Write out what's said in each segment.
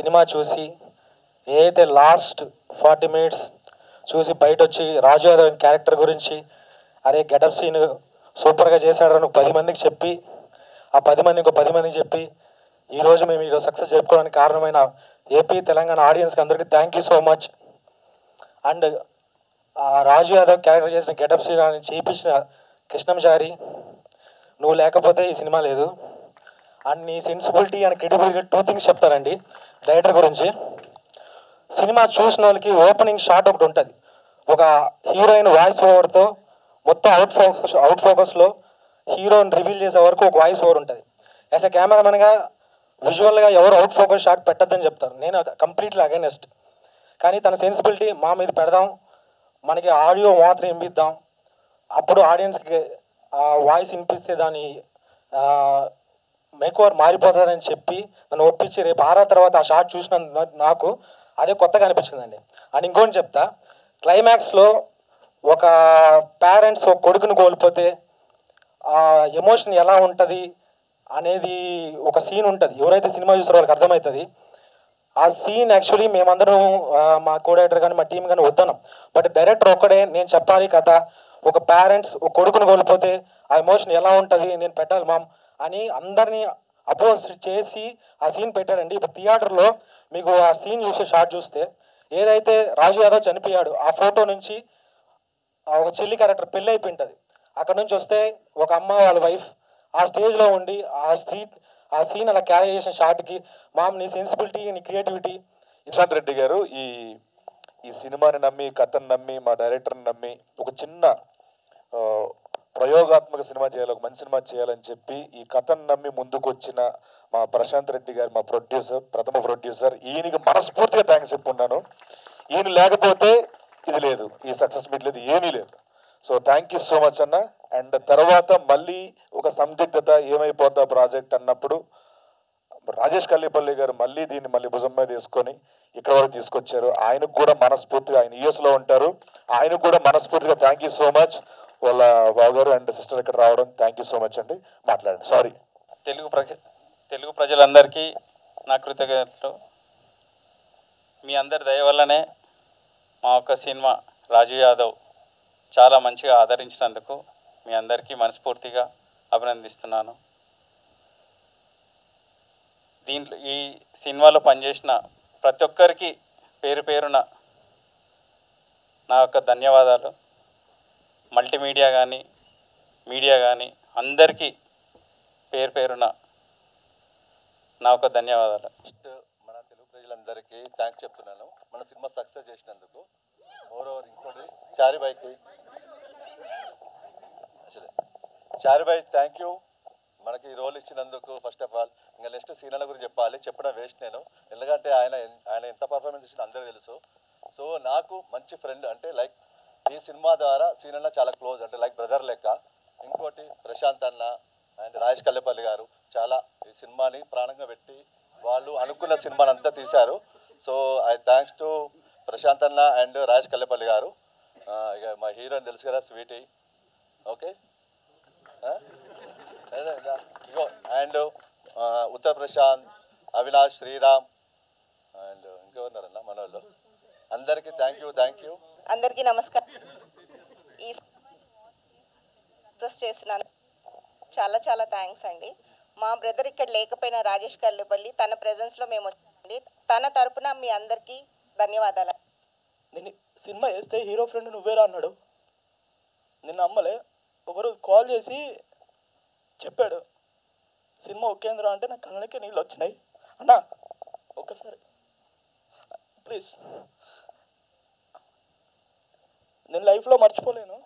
Cinema చూసి ఏదైతే last forty minutes చూసి బయట వచ్చి రాజు యాదవ్ క్యారెక్టర్ గురించి అరే గెటప్ సీన్ సూపర్గా చేశాడని పది మందికి చెప్పి ఆ పది మంది ఇంకో పది మందికి చెప్పి ఈరోజు మేము ఈరోజు సక్సెస్ జరుపుకోవడానికి కారణమైన ఏపీ తెలంగాణ ఆడియన్స్కి అందరికీ thank you so much and ఆ రాజు యాదవ్ క్యారెక్టర్ చేసిన గెటప్స్ కానీ చేయించిన కృష్ణంచారి నువ్వు లేకపోతే ఈ సినిమా లేదు అండ్ నీ sensibility and credibility two things చెప్తానండి డైరెక్టర్ గురించి సినిమా చూసిన వాళ్ళకి ఓపెనింగ్ షాట్ ఒకటి ఉంటుంది ఒక హీరోయిన్ వాయిస్ ఓవర్తో మొత్తం అవుట్ ఫోకస్ అవుట్ ఫోకస్లో హీరోని రివీల్ చేసే వరకు ఒక వాయిస్ ఓవర్ ఉంటుంది యాజ్ ఎ కెమెరామెన్గా విజువల్గా ఎవరు అవుట్ ఫోకస్ షాట్ పెట్టద్దని చెప్తారు నేను కంప్లీట్లీ అగైనెస్ట్ కానీ తన సెన్సిబిలిటీ మా మీద పెడదాం మనకి ఆడియో మాత్రం వినిపిద్దాం అప్పుడు ఆడియన్స్కి ఆ వాయిస్ వినిపిస్తే దాని మేకోవర్ మారిపోతుందని చెప్పి నన్ను ఒప్పించి రేపు ఆరా తర్వాత ఆ షాట్ చూసిన నా- నాకు అదే కొత్తగా అనిపించిందండి అండ్ ఇంకోటి చెప్తా క్లైమాక్స్లో ఒక పేరెంట్స్ ఒక కొడుకుని కోల్పోతే ఆ ఎమోషన్ ఎలా ఉంటుంది అనేది ఒక సీన్ ఉంటుంది ఎవరైతే సినిమా చూస్తారో వాళ్ళకి అర్థమవుతుంది ఆ సీన్ యాక్చువల్లీ మేమందరం ఆ, మా కోడైటర్ కానీ మా టీం కానీ వద్దన్నాం బట్ డైరెక్టర్ ఒక్కడే నేను చెప్పాలి కథ ఒక పేరెంట్స్ ఒక కొడుకును కోల్పోతే ఆ ఎమోషన్ ఎలా ఉంటుంది నేను పెట్టాలి మామ్ అని అందరినీ అపోజ్ చేసి ఆ సీన్ పెట్టాడండి ఇప్పుడు థియేటర్లో మీకు ఆ సీన్ చూసే షాట్ చూస్తే ఏదైతే రాజు యాదవ్ చనిపోయాడు ఆ ఫోటో నుంచి ఆ ఒక చెల్లి క్యారెక్టర్ పెళ్ళి అయిపోయి ఉంటుంది అక్కడ నుంచి వస్తే ఒక అమ్మ వాళ్ళ వైఫ్ ఆ స్టేజ్లో ఉండి ఆ సీట్ ఆ సీన్ అలా క్యారీ చేసిన షాట్కి మామ్ నీ సెన్సిబిలిటీ నీ క్రియేటివిటీ ప్రశాంత్ రెడ్డి గారు ఈ ఈ సినిమాని నమ్మి కథను నమ్మి మా డైరెక్టర్ని నమ్మి ఒక చిన్న ఆ, ప్రయోగాత్మక సినిమా చేయాలి ఒక మంచి సినిమా చేయాలని చెప్పి ఈ కథను నమ్మి ముందుకు వచ్చిన మా ప్రశాంత్ రెడ్డి గారు మా ప్రొడ్యూసర్ ప్రథమ ప్రొడ్యూసర్ ఈయనకి మనస్ఫూర్తిగా థ్యాంక్స్ చెప్పుకున్నాను ఈయన లేకపోతే ఇది లేదు ఈ సక్సెస్ మీట్ లేదు ఏమీ లేదు so thank you so much అన్న అండ్ తర్వాత మళ్ళీ ఒక సందిగ్ధత ఏమైపోద్దా ప్రాజెక్ట్ అన్నప్పుడు రాజేష్ కల్లిపల్లి గారు మళ్ళీ దీన్ని మళ్ళీ భుజం మీద తీసుకొని ఇక్కడ వరకు తీసుకొచ్చారు ఆయనకు కూడా మనస్ఫూర్తిగా ఆయన యుఎస్ లో ఉంటారు ఆయనకు కూడా మనస్ఫూర్తిగా థ్యాంక్ యూ సో మచ్ వాళ్ళ బావగారు అండ్ సిస్టర్ ఇక్కడ రావడం థ్యాంక్ యూ సో మచ్ అండి మాట్లాడండి సారీ తెలుగు ప్రజ తెలుగు ప్రజలందరికీ నా కృతజ్ఞతలు మీ అందరి దయ వల్లనే మా యొక్క సినిమా రాజు యాదవ్ చాలా మంచిగా ఆదరించినందుకు మీ అందరికీ మనస్ఫూర్తిగా అభినందిస్తున్నాను దీంట్లో ఈ సినిమాలో పనిచేసిన ప్రతి ఒక్కరికి పేరు పేరున నా యొక్క ధన్యవాదాలు మల్టీమీడియా కానీ మీడియా కానీ అందరికీ పేరు పేరున నా యొక్క ధన్యవాదాలు ఫస్ట్ మన తెలుగు ప్రజలందరికీ థ్యాంక్స్ చెప్తున్నాను మన సినిమా సక్సెస్ చేసినందుకు మోర్ ఓవర్ ఇంకోటి చారిబాయికి అసలే చారిబాయ్ థ్యాంక్ యూ మనకి ఈ రోల్ ఇచ్చినందుకు ఫస్ట్ ఆఫ్ ఆల్ ఇంకా నెక్స్ట్ సీనాల గురించి చెప్పాలి చెప్పడం వేస్ట్ నేను ఎందుకంటే ఆయన ఎన్- ఆయన ఎంత పర్ఫార్మెన్స్ ఇచ్చిందో అందరికీ తెలుసు సో నాకు మంచి ఫ్రెండ్ అంటే లైక్ ఈ సినిమా ద్వారా సీనన్న చాలా క్లోజ్ అంటే లైక్ బ్రదర్ లెక్క ఇంకోటి ప్రశాంత్ అన్న అండ్ రాజేష్ కల్లెపల్లి గారు చాలా ఈ సినిమాని ప్రాణంగా పెట్టి వాళ్ళు అనుకున్న సినిమాని అంతా తీశారు so I thanks to Prashanth అన్న అండ్ రాజేష్ కల్లెపల్లి గారు ఆ, ఇక మా హీరోయిన్ తెలుసు కదా స్వీటీ ఓకే ఆ? అదే, ఇదా. ఇగో అండ్ ఉత్తర్ ప్రశాంత్ అవినాష్ శ్రీరామ్ అండ్ ఇంకెవరున్నారన్న మన వాళ్ళు అందరికీ థ్యాంక్ యూ థ్యాంక్ యూ అందరికీ నమస్కారం ఈ సక్సెస్ చేసిన చాలా చాలా థ్యాంక్స్ అండి మా బ్రదర్ ఇక్కడ లేకపోయినా రాజేష్ కల్లుపల్లి తన ప్రెజెన్స్లో మేము వచ్చండి తన తరపున మీ అందరికీ ధన్యవాదాలు నేను సినిమా వేస్తే హీరో ఫ్రెండ్ నువ్వేరా అన్నాడు నిన్న అమ్మలే ఒకరు కాల్ చేసి చెప్పాడు సినిమా ఒకేంద్రా అంటే నా కళ్ళకి నీళ్ళు వచ్చినాయి అన్నా ఒక్కసారి ప్లీజ్ నేను లైఫ్లో మర్చిపోలేను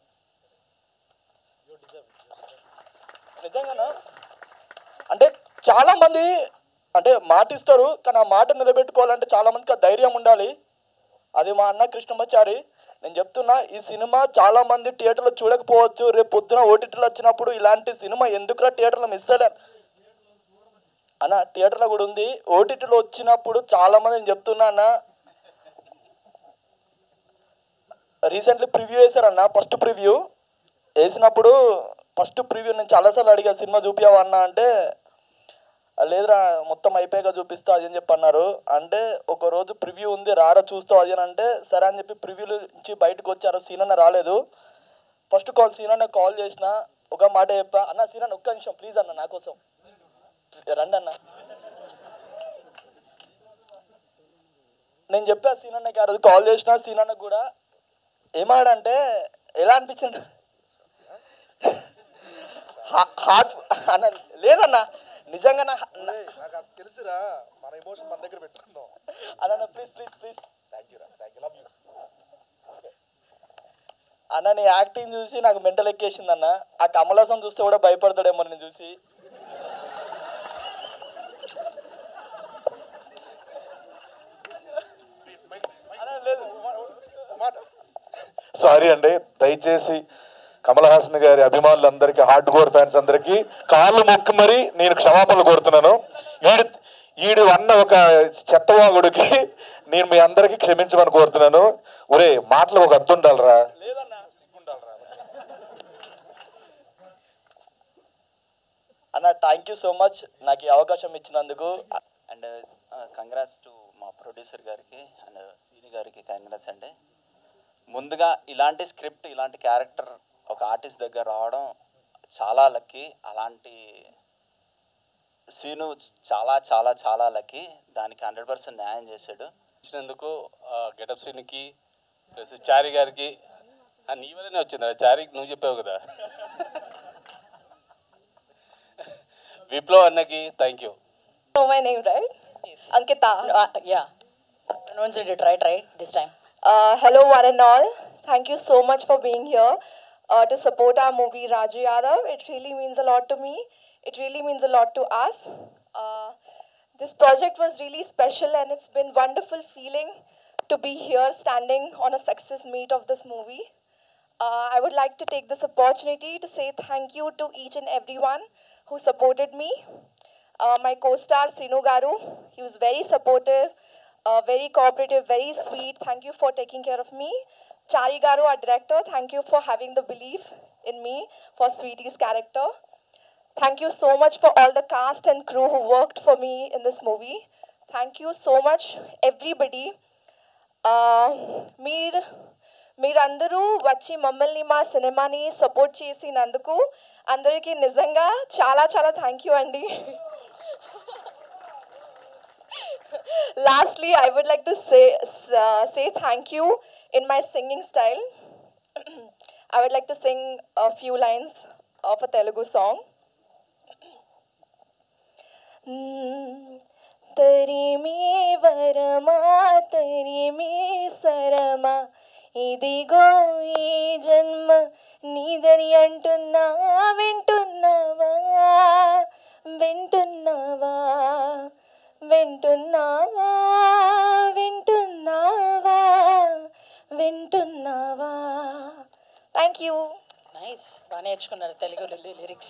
నిజంగానా అంటే చాలా మంది అంటే మాట ఇస్తారు కానీ ఆ మాట నిలబెట్టుకోవాలంటే చాలా మందికి ఆ ధైర్యం ఉండాలి అది మా అన్న కృష్ణమాచారి నేను చెప్తున్నా ఈ సినిమా చాలా మంది థియేటర్లో చూడకపోవచ్చు రేపు పొద్దున ఓటీటీలో వచ్చినప్పుడు ఇలాంటి సినిమా ఎందుకురా థియేటర్లో మిస్ అయ్యలే అన్న థియేటర్లో కూడా ఉంది ఓటీటీలో వచ్చినప్పుడు చాలా మంది నేను చెప్తున్నా అన్న రీసెంట్లీ ప్రివ్యూ వేశారన్న ఫస్ట్ ప్రివ్యూ వేసినప్పుడు ఫస్ట్ ప్రివ్యూ నేను చాలాసార్లు అడిగా సినిమా చూపించావా అన్న అంటే లేదురా మొత్తం అయిపోయాక చూపిస్తా అది అని చెప్పి అన్నారు అంటే ఒక రోజు ప్రివ్యూ ఉంది రారా చూస్తావు అది అని అంటే సరే అని చెప్పి ప్రివ్యూ నుంచి బయటకు వచ్చారు సీన్ అన్న రాలేదు ఫస్ట్ కాల్ సీన్ అన్న కాల్ చేసిన ఒక మాట చెప్పా అన్న సీన్ అన్న ఒక్క నిమిషం ప్లీజ్ అన్న నా కోసం రండి అన్న నేను చెప్పా సీన్ అన్నకి ఆ రోజు కాల్ చేసిన సీన్ అన్న కూడా ఏమాడంటే ఎలా అనిపించింది హార్ట్ అన్న లేదన్న నిజంగా నా నాకు తెలుసురా మన ఎమోషన్ మన దగ్గర పెట్టుకుందాం అన్న please please please thank you రా థ్యాంక్ యూ లవ్ యూ అన్న నీ యాక్టింగ్ చూసి నాకు మెంటల్ ఎక్కేసింది అన్న ఆ కమలాసం చూస్తే కూడా భయపడతాడేమో నేను చూసి సారీ అండి దయచేసి కమల్ హాసన్ గారి అభిమానులందరికీ హార్డ్ కోర్ ఫ్యాన్స్ అందరికీ కాళ్ళు మొక్కి మరి నేను క్షమాపణలు కోరుతున్నాను ఈడు ఈడు అన్న ఒక చెత్తవాగుడికి నేను మీ అందరికీ క్షమించమని కోరుతున్నాను ఒరే మాటలు ఒక అర్థం ఉండాలిరా అన్న థ్యాంక్ యూ సో మచ్ నాకు ఈ అవకాశం ఇచ్చినందుకు అండ్ కంగ్రాట్స్ టు మా ప్రొడ్యూసర్ గారికి అండ్ సీని గారికి కంగ్రాట్స్ అండి ముందుగా ఇలాంటి స్క్రిప్ట్ ఇలాంటి క్యారెక్టర్ ఒక ఆర్టిస్ట్ దగ్గర రావడం చాలా లక్కీ అలాంటి సీను చాలా చాలా చాలా లక్కీ దానికి హండ్రెడ్ పర్సెంట్ న్యాయం చేశాడు ఇచ్చినందుకు గెటప్ శ్రీనికి ప్లస్ చారి గారికి ఆ, నీ వల్లనే వచ్చింది చారి నువ్వు చెప్పావు కదా విప్లవ్ అన్నకి thank you know my name, right? Ankita. Uh, yeah. Pronounced it right, right, this time. Uh, hello, one and all. Thank you so much for being here uh, to support our movie Raju Yadav. It really means a lot to me. It really means a lot to us. Uh, this project was really special, and it's been wonderful feeling to be here, standing on a success meet of this movie. Uh, I would like to take this opportunity to say thank you to each and everyone who supported me. Uh, my co-star Sinu Garu, he was very supportive, uh, very cooperative, very sweet. Thank you for taking care of me. Chari Garu, our director, thank you for having the belief in me for Sweetie's character. Thank you so much for all the cast and crew who worked for me in this movie. Thank you so much, everybody. Uh, మీరు మీరందరూ వచ్చి మమ్మల్ని మా సినిమాని support చేసినందుకు అందరికీ నిజంగా చాలా చాలా థ్యాంక్ యూ అండి Lastly, I would like to say uh, say thank you in my singing style. I would like to sing a few lines of a Telugu song. తరిమే వరమా తరిమే స్వరమా ఇదిగో ఈ జన్మ నీదని అంటున్నా వింటున్నావా వింటున్నావా వింటున్నావా వింటున్నావా వింటున్నావా థ్యాంక్ యూ Nice. బాగా నేర్చుకున్నారు Telugu lyrics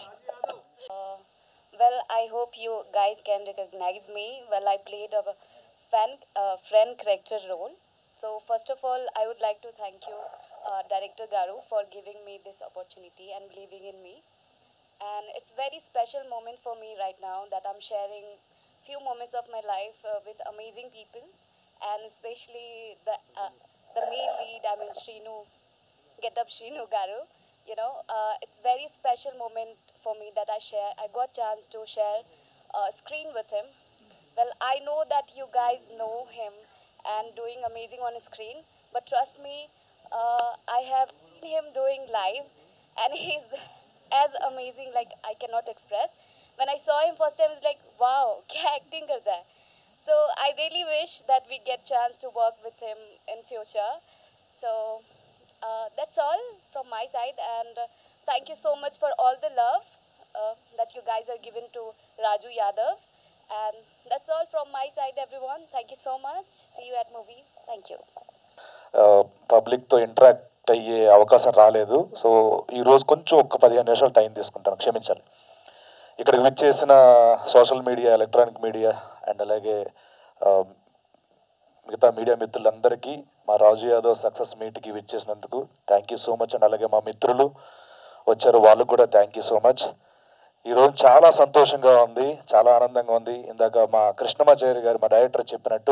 Well, I hope you guys can recognize me. Well, I played a fan, uh, friend character role. So, first of all, I would like to thank you, uh, Director Garu, for giving me this opportunity and believing in me. And it's very special moment for me right now that I'm sharing few moments of my life uh, with amazing people, and especially the uh, the main lead. I mean, Shrinu, get up Shrinu Garu. You know, uh, it's very special moment for me that I share. I got chance to share uh, screen with him. Well, I know that you guys know him and doing amazing on screen, but trust me, uh, I have seen him doing live, and he's as amazing like I cannot express. When I saw him first time, I was like, wow, क्या acting करता है. So I really wish that we get chance to work with him in future. So uh, that's all from my side, and uh, thank you so much for all the love uh, that you guys are given to Raju Yadav. And that's all from my side, everyone. Thank you so much. See you at movies. Thank you. పబ్లిక్తో interact అయ్యే అవకాశం రాలేదు so ఈరోజు కొంచెం ఒక పదిహేను నిమిషాలు time తీసుకుంటాను క్షమించాలి ఇక్కడికి విచ్చేసిన social media electronic media and అలాగే ఆ, మిగతా మీడియా మిత్రులందరికీ మా రాజు యాదవ్ సక్సెస్ మీట్కి విచ్చేసినందుకు thank you so much and అలాగే మా మిత్రులు వచ్చారు వాళ్ళకు కూడా థ్యాంక్ యూ సో మచ్ ఈరోజు చాలా సంతోషంగా ఉంది చాలా ఆనందంగా ఉంది ఇందాక మా కృష్ణమాచారి గారు మా డైరెక్టర్ చెప్పినట్టు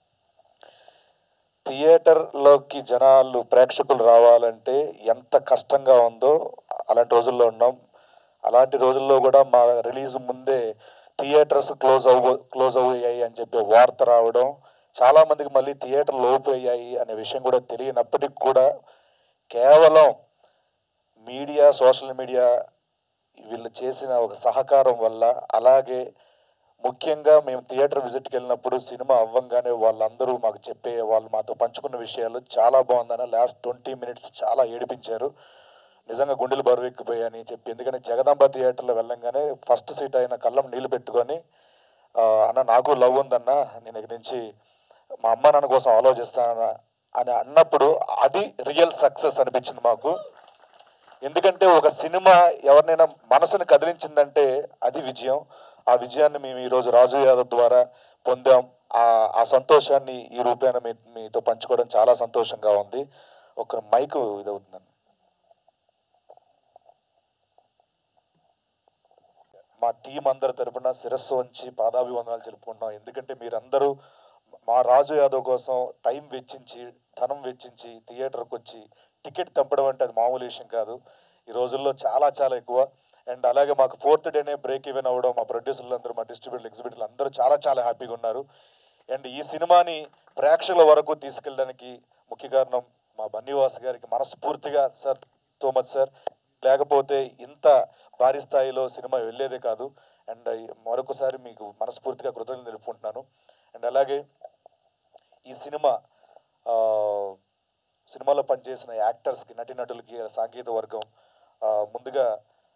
థియేటర్లోకి జనాలు ప్రేక్షకులు రావాలంటే ఎంత కష్టంగా ఉందో అలాంటి రోజుల్లో ఉన్నాం అలాంటి రోజుల్లో కూడా మా రిలీజ్ ముందే థియేటర్స్ క్లోజ్ అవ్వ క్లోజ్ అయ్యాయి అని చెప్పి వార్త రావడం చాలా మందికి మళ్ళీ థియేటర్లు ఓపెన్ అయ్యాయి అనే విషయం కూడా తెలియనప్పటికి కూడా కేవలం మీడియా సోషల్ మీడియా వీళ్ళు చేసిన ఒక సహకారం వల్ల అలాగే ముఖ్యంగా మేము థియేటర్ విజిట్కి వెళ్ళినప్పుడు సినిమా అవ్వంగానే వాళ్ళందరూ మాకు చెప్పే వాళ్ళు మాతో పంచుకున్న విషయాలు చాలా బాగుందని లాస్ట్ ట్వంటీ మినిట్స్ చాలా ఏడిపించారు నిజంగా గుండెలు బరువెక్కిపోయాయని చెప్పి ఎందుకంటే జగదాంబ థియేటర్లో వెళ్ళంగానే ఫస్ట్ సీట్ అయిన కళ్ళం నీళ్ళు పెట్టుకొని "ఆ, అన్న నాకు లవ్ ఉందన్న నేను ఇక్కడి నుంచి మా అమ్మ నాన్న కోసం ఆలోచిస్తాను అని అన్నప్పుడు అది రియల్ సక్సెస్ అనిపించింది మాకు ఎందుకంటే ఒక సినిమా ఎవరినైనా మనసుని కదిలించిందంటే అది విజయం ఆ విజయాన్ని మేము ఈరోజు రాజు యాదవ్ ద్వారా పొందాం ఆ ఆ సంతోషాన్ని ఈ రూపేణ మీ మీతో పంచుకోవడం చాలా సంతోషంగా ఉంది ఒక మైక్ ఇదవుతుందండి మా టీం అందరి తరపున శిరస్సు వంచి పాదాభివందనాలు తెలుపుకుంటున్నాం ఎందుకంటే మీరందరూ మా రాజు యాదవ్ కోసం టైం వెచ్చించి ధనం వెచ్చించి థియేటర్కి వచ్చి టికెట్ తెంపడం అంటే అది మామూలు విషయం కాదు ఈ రోజుల్లో చాలా చాలా ఎక్కువ అండ్ అలాగే మాకు ఫోర్త్ డేనే బ్రేక్ ఈవెన్ అవ్వడం మా ప్రొడ్యూసర్లు అందరూ మా డిస్ట్రిబ్యూటర్లు ఎగ్జిబిటర్లు అందరూ చాలా చాలా హ్యాపీగా ఉన్నారు అండ్ ఈ సినిమాని ప్రేక్షకుల వరకు తీసుకెళ్ళడానికి ముఖ్య కారణం మా బన్నీవాస్ గారికి మనస్ఫూర్తిగా సార్ సో మచ్ సార్ లేకపోతే ఇంత భారీ స్థాయిలో సినిమా వెళ్ళేదే కాదు అండ్ మరొకసారి మీకు మనస్ఫూర్తిగా కృతజ్ఞతలు తెలుపుకుంటున్నాను అండ్ అలాగే ఈ సినిమా ఆ, సినిమాలో పనిచేసిన యాక్టర్స్కి నటీనటులకి సాంకేతిక వర్గం ఆ, ముందుగా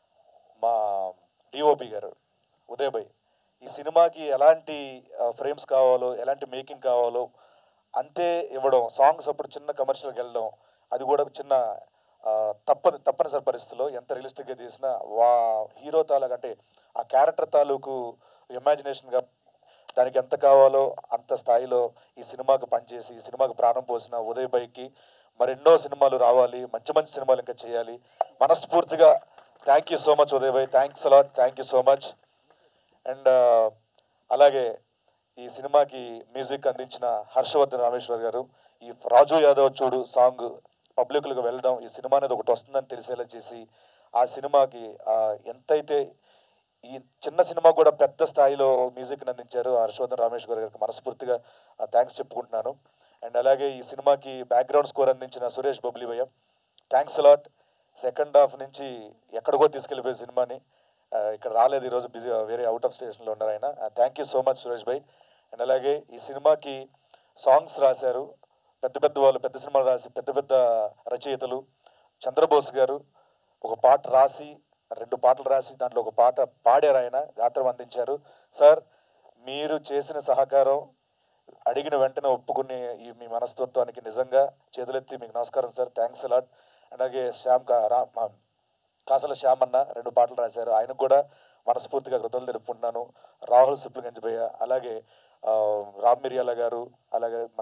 మా డిఓపి గారు ఉదయ్ భాయ్ ఈ సినిమాకి ఎలాంటి ఫ్రేమ్స్ కావాలో ఎలాంటి మేకింగ్ కావాలో అంతే ఇవ్వడం సాంగ్స్ అప్పుడు చిన్న కమర్షియల్కి వెళ్ళడం అది కూడా ఒక చిన్న ఆ, తప్పని తప్పనిసరి పరిస్థితిలో ఎంత రియలిస్టిక్గా చేసినా వా హీరో తాలూకు అంటే ఆ క్యారెక్టర్ తాలూకు ఇమాజినేషన్గా దానికి ఎంత కావాలో అంత స్థాయిలో ఈ సినిమాకు పనిచేసి ఈ సినిమాకు ప్రాణం పోసిన ఉదయ్ బైకి మరెన్నో సినిమాలు రావాలి మంచి మంచి సినిమాలు ఇంకా చేయాలి మనస్ఫూర్తిగా thank you so much Uday bhai thanks a lot thank you so much and అలాగే ఈ సినిమాకి మ్యూజిక్ అందించిన హర్షవర్ధన్ రామేశ్వర్ గారు ఈ రాజు యాదవ్ చూడు సాంగ్ పబ్లిక్లకు వెళ్ళడం ఈ సినిమా అనేది ఒకటి వస్తుందని తెలిసేలా చేసి ఆ సినిమాకి ఆ, ఎంతైతే ఈ చిన్న సినిమా కూడా పెద్ద స్థాయిలో మ్యూజిక్ అందించారు ఆ హర్షవర్ధన్ రామేశ్వర్ గారికి మనస్ఫూర్తిగా థ్యాంక్స్ చెప్పుకుంటున్నాను అండ్ అలాగే ఈ సినిమాకి బ్యాక్గ్రౌండ్ స్కోర్ అందించిన సురేష్ బబ్లీవయ్య థ్యాంక్స్ అలాట్ సెకండ్ హాఫ్ నుంచి ఎక్కడికో తీసుకెళ్ళిపోయే సినిమాని ఆ, ఇక్కడ రాలేదు ఈరోజు బిజీ వేరే అవుట్ ఆఫ్ స్టేషన్లో ఉన్నారు ఆయన thank you so much Suresh bhai and అలాగే ఈ సినిమాకి సాంగ్స్ రాశారు పెద్ద పెద్ద వాళ్ళు పెద్ద సినిమాలు రాసి పెద్ద పెద్ద రచయితలు చంద్రబోస్ గారు ఒక పాట రాసి రెండు పాటలు రాసి దాంట్లో ఒక పాట పాడారు ఆయన గాత్రం అందించారు సార్ మీరు చేసిన సహకారం అడిగిన వెంటనే ఒప్పుకునే ఈ మీ మనస్తత్వానికి నిజంగా చేతులెత్తి మీకు నమస్కారం సార్ థ్యాంక్స్ అలాట్ అలాగే శ్యామ్ కా రా మా- కాసల శ్యామ్ అన్న రెండు పాటలు రాశారు ఆయనకు కూడా మనస్ఫూర్తిగా కృతజ్ఞతలు తెలుపుకుంటున్నాను రాహుల్ సిప్లిగంజ్భయ్య అలాగే ఆ, రామ్ మిరియాల గారు అలాగే మన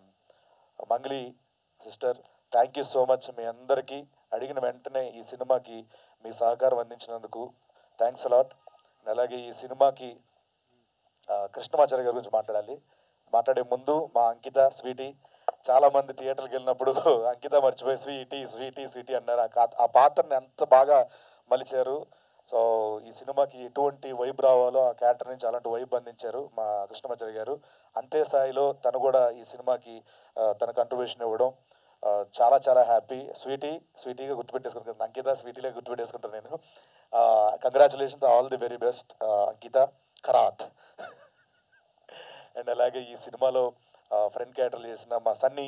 Mangli sister thank you so much మీ అందరికీ అడిగిన వెంటనే ఈ సినిమాకి మీ సహకారం అందించినందుకు థ్యాంక్స్ అలాట్ అలాగే ఈ సినిమాకి ఆ, కృష్ణమాచార్య గారి గురించి మాట్లాడాలి మాట్లాడే ముందు మా అంకిత స్వీటీ చాలా మంది థియేటర్కి వెళ్ళినప్పుడు అంకిత మర్చిపోయి స్వీటీ స్వీటీ స్వీటీ అన్నారు ఆ కా- ఆ పాత్రని ఎంత బాగా మలిచారు సో ఈ సినిమాకి ఎటువంటి వైబ్ రావాలో ఆ క్యారెక్టర్ నుంచి అలాంటి వైబ్ అందించారు మా కృష్ణమాచార్య గారు అంతే స్థాయిలో తను కూడా ఈ సినిమాకి ఆ, తన కంట్రిబ్యూషన్ ఇవ్వడం ఆ, చాలా చాలా హ్యాపీ స్వీటీ స్వీటీగా గుర్తుపెట్టేసుకుంటాను అంకిత స్వీటీగా గుర్తుపెట్టేసుకుంటాను నేను congratulations all the very best Ankitha Kharat and అలాగే ఈ సినిమాలో ఫ్రెండ్ క్యారెక్టర్ చేసిన మా సన్నీ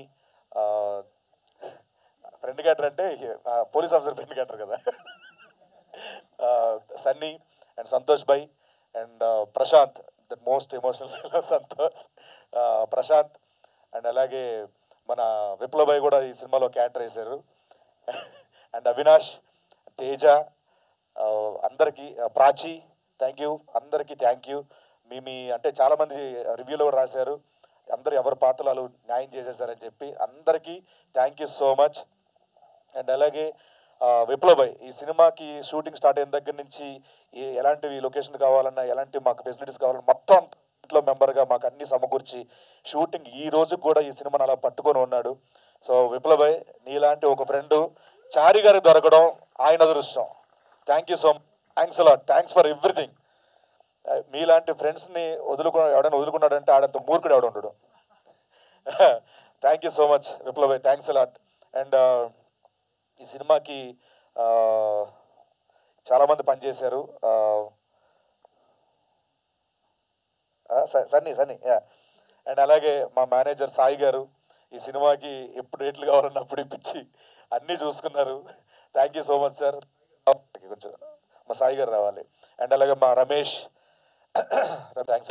ఫ్రెండ్ క్యారెక్టర్ అంటే ఆ, పోలీస్ ఆఫీసర్ ఫ్రెండ్ క్యారెక్టర్ కదా ఆ, Sunny and Santosh bhai and Prashanth the most emotional feel Santosh ఆ, ప్రశాంత్ అండ్ అలాగే మన విప్లవ్ భాయ్ కూడా ఈ సినిమాలో క్యారెక్టర్ వేశారు అండ్ అవినాష్ తేజ ఆ, అందరికీ ఆ, ప్రాచి థ్యాంక్ యూ అందరికీ థ్యాంక్ యూ మీ మీ అంటే చాలామంది రివ్యూలో కూడా రాశారు అందరు ఎవరి పాత్రలు న్యాయం చేసేసారని చెప్పి అందరికీ thank you so much and అలాగే ఆ, విప్లవ్ భాయ్ ఈ సినిమాకి షూటింగ్ స్టార్ట్ అయిన దగ్గర నుంచి ఏ- ఎలాంటివి లొకేషన్ కావాలన్నా ఎలాంటి మాకు ఫెసిలిటీస్ కావాలన్నా మొత్తం ఇంట్లో మెంబర్గా మాకు అన్ని సమకూర్చి షూటింగ్ ఈ రోజు కూడా ఈ సినిమాని అలా పట్టుకొని ఉన్నాడు సో విప్లవ్ భాయ్ నీలాంటి ఒక ఫ్రెండ్ చారి గారికి దొరకడం ఆయన అదృష్టం thank you so thanks a lot thanks for everything మీలాంటి ఫ్రెండ్స్ని వదులుకు ఎవడైనా వదులుకున్నాడంటే ఆడంత మూర్ఖుడు ఎవడు ఉండడు thank you so much Viplav bhai thanks a lot and ఈ సినిమాకి ఆ, చాలామంది పనిచేశారు ఆ, ఆ, స- సన్నీ సన్నీ యా అండ్ అలాగే మా మేనేజర్ సాయి గారు ఈ సినిమాకి ఎప్పుడు రేట్లు కావాలన్నా అప్పుడు ఇప్పించి అన్నీ చూసుకున్నారు thank you so much sir కొంచెం మా సాయి గారు రావాలి అండ్ అలాగే మా రమేష్ థ్యాంక్స్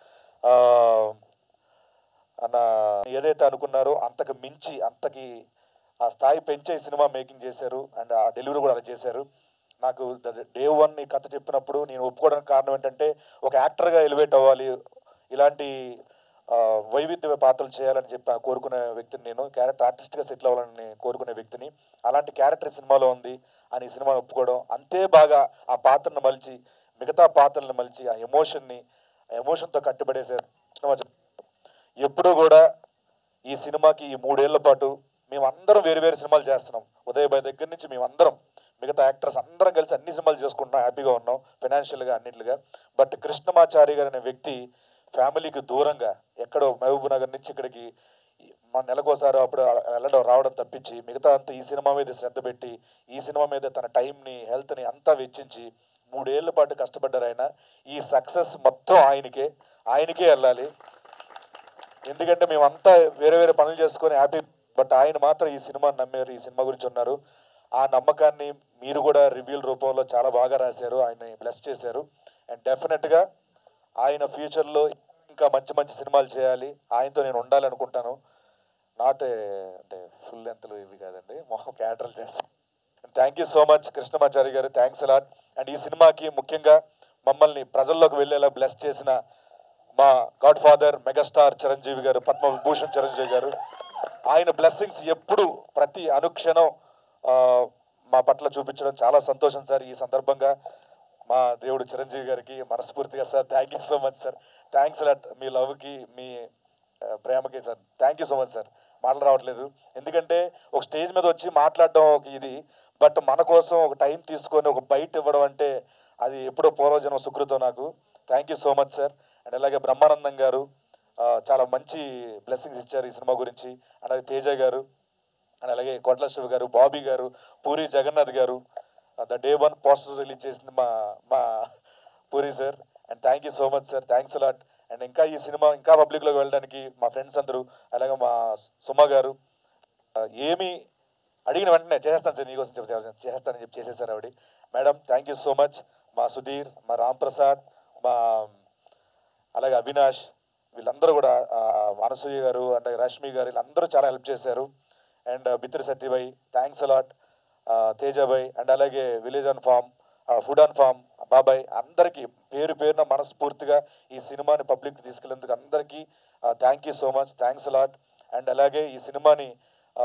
అన్న ఏదైతే అనుకున్నారో అంతకు మించి అంతకి ఆ స్థాయి పెంచే ఈ సినిమా మేకింగ్ చేశారు అండ్ ఆ డెలివరీ కూడా అలా చేశారు నాకు డే వన్ ఈ కథ చెప్పినప్పుడు నేను ఒప్పుకోవడానికి కారణం ఏంటంటే ఒక యాక్టర్గా ఎలివేట్ అవ్వాలి ఇలాంటి ఆ, వైవిధ్య పాత్రలు చేయాలని చెప్పి కోరుకునే వ్యక్తిని నేను క్యారెక్టర్ ఆర్టిస్ట్గా సెటిల్ అవ్వాలని కోరుకునే వ్యక్తిని అలాంటి క్యారెక్టర్ ఈ సినిమాలో ఉంది అని ఈ సినిమాని ఒప్పుకోవడం అంతే బాగా ఆ పాత్రను మలిచి మిగతా పాత్రలను మలిచి ఆ ఎమోషన్ని ఆ ఎమోషన్తో కట్టుబడేసే సినిమా చెప్- ఎప్పుడూ కూడా ఈ సినిమాకి ఈ మూడేళ్ల పాటు మేమందరం వేరు వేరు సినిమాలు చేస్తున్నాం ఉదయ్ బాయ్ దగ్గర నుంచి మేమందరం మిగతా యాక్టర్స్ అందరం కలిసి అన్ని సినిమాలు చేసుకుంటున్నాం హ్యాపీగా ఉన్నాం ఫైనాన్షియల్గా అన్నిట్లుగా బట్ కృష్ణమాచారి గారు అనే వ్యక్తి ఫ్యామిలీకి దూరంగా ఎక్కడో మహబూబ్ నగర్ నుంచి ఇక్కడికి మన నెలకోసారి అప్పుడు వెళ్ళడం రావడం తప్పించి మిగతా అంతా ఈ సినిమా మీద శ్రద్ధ పెట్టి ఈ సినిమా మీద తన టైంని హెల్త్ని అంతా వెచ్చించి మూడేళ్ల పాటు కష్టపడ్డారు ఆయన ఈ సక్సెస్ మొత్తం ఆయనకే ఆయనకే వెళ్ళాలి ఎందుకంటే మేమంతా వేరే వేరే పనులు చేసుకొని హ్యాపీ బట్ ఆయన మాత్రం ఈ సినిమాని నమ్మారు ఈ సినిమా గురించి ఉన్నారు ఆ నమ్మకాన్ని మీరు కూడా రివ్యూల రూపంలో చాలా బాగా రాశారు ఆయన బ్లెస్ చేశారు అండ్ డెఫినెట్గా ఆయన ఫ్యూచర్లో ఇంకా మంచి మంచి సినిమాలు చేయాలి ఆయనతో నేను ఉండాలి అనుకుంటాను నాట్ అంటే ఫుల్ లెంత్లు ఇవి కాదండి మొహం క్యారెక్టర్లు చేస్తాను thank you so much Krishnamachari garu thanks a lot and ఈ సినిమాకి ముఖ్యంగా మమ్మల్ని ప్రజల్లోకి వెళ్ళేలా బ్లెస్ చేసిన మా గాడ్ ఫాదర్ మెగాస్టార్ చిరంజీవి గారు పద్మవిభూషణ్ చిరంజీవి గారు ఆయన బ్లెస్సింగ్స్ ఎప్పుడు ప్రతి అనుక్షణం ఆ, మా పట్ల చూపించడం చాలా సంతోషం సార్ ఈ సందర్భంగా మా దేవుడు చిరంజీవి గారికి మనస్ఫూర్తిగా sir thank you so much sir thanks a lot మీ లవ్కి మీ ఆ, ప్రేమకి sir thank you so much sir మాటలు రావట్లేదు ఎందుకంటే ఒక స్టేజ్ మీద వచ్చి మాట్లాడడం ఒక ఇది బట్ మన కోసం ఒక టైం తీసుకొని ఒక బయట ఇవ్వడం అంటే అది ఎప్పుడో పూర్వజన్మ సుకృతం నాకు thank you so much sir and అలాగే బ్రహ్మానందం గారు ఆ, చాలా మంచి బ్లెస్సింగ్స్ ఇచ్చారు ఈ సినిమా గురించి అలాగే తేజ గారు అండ్ అలాగే కోట్ల శివ గారు బాబీ గారు Puri Jagannadh garu the day one poster release చేసింది మా మా Puri sir and thank you so much sir thanks a lot and ఇంకా ఈ సినిమా ఇంకా పబ్లిక్లోకి వెళ్ళడానికి మా ఫ్రెండ్స్ అందరూ అలాగే మా సుమ గారు ఆ, ఏమి అడిగిన వెంటనే చేసేస్తాను సార్ నీకోసం చెప్పి చేసేస్తానని చెప్పి చేసేసారు ఆవిడ madam thank you so much మా సుధీర్ మా రామ్ ప్రసాద్ మా అలాగే అవినాష్ వీళ్ళందరూ కూడా ఆ, అనసూయ గారు అండ్ రష్మి గారు వీళ్ళందరూ చాలా హెల్ప్ చేశారు అండ్ బిత్రి సత్యభాయ్ థ్యాంక్స్ అలాట్ తేజాబాయ్ అండ్ అలాగే village on farm food on farm బాబాయ్ అందరికీ పేరు పేరున మనస్ఫూర్తిగా ఈ సినిమాని పబ్లిక్ తీసుకెళ్ళేందుకు అందరికీ thank you so much thanks a lot and అలాగే ఈ సినిమాని ఆ,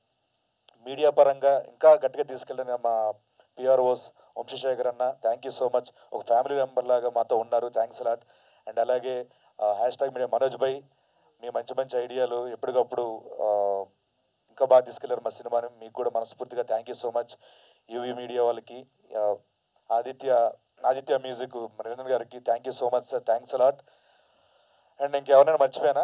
మీడియా పరంగా ఇంకా గట్టిగా తీసుకెళ్ళిన మా పిఆర్ఓస్ వంశశేఖర్ అన్న థ్యాంక్ యూ సో మచ్ ఒక ఫ్యామిలీ మెంబర్ లాగా మాతో ఉన్నారు థ్యాంక్స్ అలాట్ అండ్ అలాగే హ్యాష్ ట్యాగ్ మీడియా మనోజ్ భాయ్ మీ మంచి మంచి ఐడియాలు ఎప్పటికప్పుడు ఆ, ఇంకా బాగా తీసుకెళ్లారు మా సినిమాని మీకు కూడా మనస్ఫూర్తిగా thank you so much UV media వాళ్ళకి ఆ, ఆదిత్య ఆదిత్య మ్యూజిక్ నిరంజన్ గారికి thank you so much sir thanks a lot and ఇంకెవరైనా మర్చిపోయానా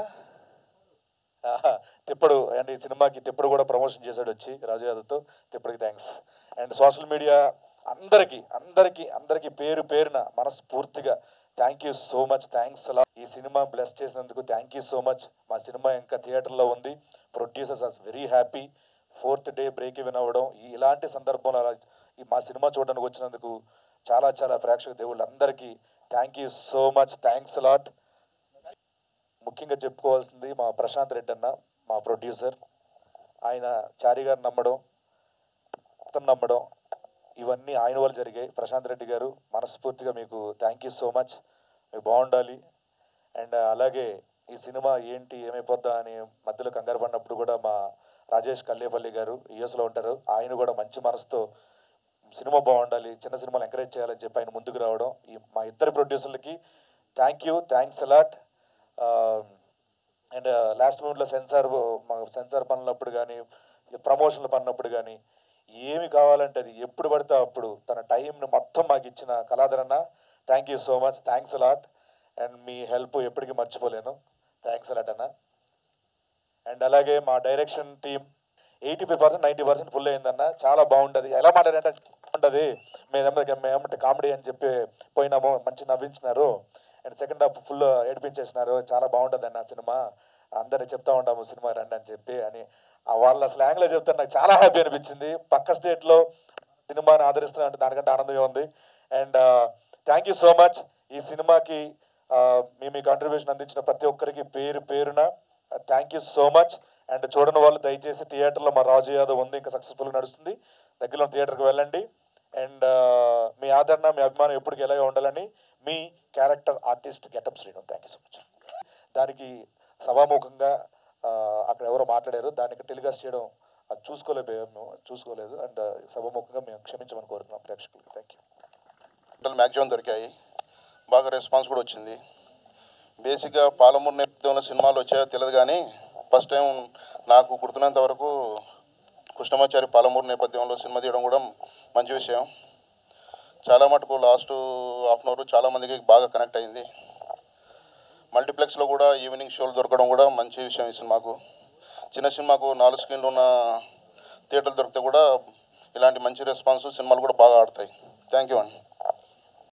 ఆహా, తిప్పుడు అండ్ ఈ సినిమాకి తిప్పుడు కూడా ప్రమోషన్ చేశాడు వచ్చి రాజు యాదవ్తో తిప్పుడికి థ్యాంక్స్ అండ్ సోషల్ మీడియా అందరికీ అందరికీ అందరికీ పేరు పేరున మనస్ఫూర్తిగా thank you so much thanks అలా ఈ సినిమా బ్లెస్ చేసినందుకు థ్యాంక్ యూ సో మచ్ మా సినిమా ఇంకా థియేటర్లో ఉంది producers are very happy fourth day break even అవ్వడం ఈ ఇలాంటి సందర్భంలో అలా ఈ మా సినిమా చూడడానికి వచ్చినందుకు చాలా చాలా ప్రేక్షక దేవుళ్ళందరికీ thank you so much thanks a lot ముఖ్యంగా చెప్పుకోవాల్సింది మా ప్రశాంత్ రెడ్డి అన్న మా ప్రొడ్యూసర్ ఆయన చారి గారు నమ్మడం అతను నమ్మడం ఇవన్నీ ఆయన వల్ల జరిగాయి ప్రశాంత్ రెడ్డి గారు మనస్ఫూర్తిగా మీకు థ్యాంక్ యూ సో మచ్ మీకు బాగుండాలి అండ్ అలాగే ఈ సినిమా ఏంటి ఏమైపోద్దా అని మధ్యలో కంగారు పడినప్పుడు కూడా మా రాజేష్ కల్లేపల్లి గారు యుఎస్లో ఉంటారు ఆయన కూడా మంచి మనసుతో సినిమా బాగుండాలి చిన్న సినిమాలు ఎంకరేజ్ చేయాలని చెప్పి ఆయన ముందుకు రావడం ఈ మా ఇద్దరు ప్రొడ్యూసర్లకి thank you thanks a lot and last మూమెంట్లో సెన్సార్ మా సెన్సార్ పనులప్పుడు కానీ ప్రమోషన్లు పడినప్పుడు కానీ ఏమి కావాలంటే అది ఎప్పుడు పడితే అప్పుడు తన టైంని మొత్తం మాకు ఇచ్చిన కళాధరన్న thank you so much thanks a lot and మీ హెల్ప్ ఎప్పటికీ మర్చిపోలేను థ్యాంక్స్ అలాట్ అన్న అండ్ అలాగే మా direction team eighty five percent ninety percent full అయిందన్న చాలా బాగుంటుంది ఎలా మాట్లాడంటే ఉంటుంది మేము మేమంటే కామెడీ అని చెప్పి పోయినాము మంచి నవ్వించినారు అండ్ సెకండ్ హాఫ్ ఫుల్ ఏడిపించేసినారు చాలా బాగుంటుంది అన్న సినిమా అందరినీ చెప్తా ఉంటాము సినిమా రండి అని చెప్పి అని ఆ వాళ్ళ స్లాంగ్లో చెప్తే నాకు చాలా హ్యాపీ అనిపించింది పక్క స్టేట్లో సినిమాని ఆదరిస్తున్నా అంటే దానికంటే ఆనందంగా ఉంది and thank you so much ఈ సినిమాకి ఆ, మీ మీ కాంట్రిబ్యూషన్ అందించిన ప్రతి ఒక్కరికి పేరు పేరున thank you so much and చూడని వాళ్ళు దయచేసి థియేటర్లో మా రాజు యాదవ్ ఉంది ఇంకా సక్సెస్ఫుల్గా నడుస్తుంది దగ్గరలో థియేటర్కి వెళ్ళండి అండ్ మీ ఆదరణ మీ అభిమానం ఎప్పటికీ ఎలాగే ఉండాలని మీ character artist getup Srinu thank you so much దానికి సభాముఖంగా ఆ, అక్కడ ఎవరో మాట్లాడారు దానికి టెలికాస్ట్ చేయడం అది చూసుకోలేదు మేము చూసుకోలేదు అండ్ సభాముఖంగా మేము క్షమించమని కోరుతున్నాం ప్రేక్షకులకి థ్యాంక్ యూ హోటల్ మ్యాక్సిమం దొరికాయి బాగా రెస్పాన్స్ కూడా వచ్చింది బేసిక్గా పాలమూరు నేపథ్యంలో సినిమాలు వచ్చాయో తెలియదు కానీ ఫస్ట్ టైం నాకు గుర్తున్నంత వరకు కృష్ణమాచారి పాలమూరు నేపథ్యంలో సినిమా తీయడం కూడా మంచి విషయం చాలా మటుకు లాస్ట్ హాఫ్ అన్ అవర్ చాలా మందికి బాగా కనెక్ట్ అయింది మల్టీప్లెక్స్లో కూడా ఈవినింగ్ షోలు దొరకడం కూడా మంచి విషయం ఈ సినిమాకు చిన్న సినిమాకు నాలుగు స్క్రీన్లు ఉన్న థియేటర్లు దొరికితే కూడా ఇలాంటి మంచి రెస్పాన్స్ సినిమాలు కూడా బాగా ఆడతాయి థ్యాంక్ యూ అండి